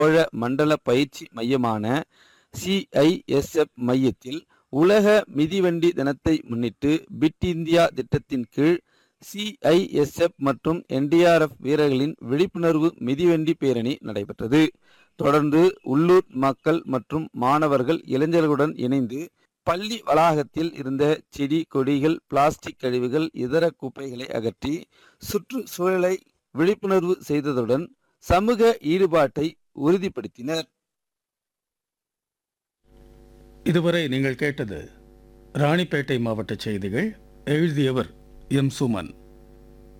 சோழ மண்டல பயிற்சி மையமான சிஐஎஸ்எஃப் மையத்தில் உலக மிதிவண்டி தினத்தை முன்னிட்டு பிட் இந்தியா திட்டத்தின் கீழ் சிஐஎஸ்எஃப் மற்றும் என்டிஆர்எஃப் வீரர்களின் விழிப்புணர்வு மிதிவண்டி பேரணி நடைபெற்றது தொடர்ந்து உள்ளூர் மக்கள் மற்றும் மாணவர்கள் இளைஞர்களுடன் இணைந்து பள்ளி வளாகத்தில் இருந்த செடி கொடிகள் பிளாஸ்டிக் கழிவுகள் இதர குப்பைகளை அகற்றி சுற்றுச்சூழலை விழிப்புணர்வு செய்ததுடன் சமூக ஈடுபாட்டை உறுதிப்படுத்தினர் இதுவரை நீங்கள் கேட்டது ராணிப்பேட்டை மாவட்ட செய்திகள் எழுதியவர் எம் சுமன்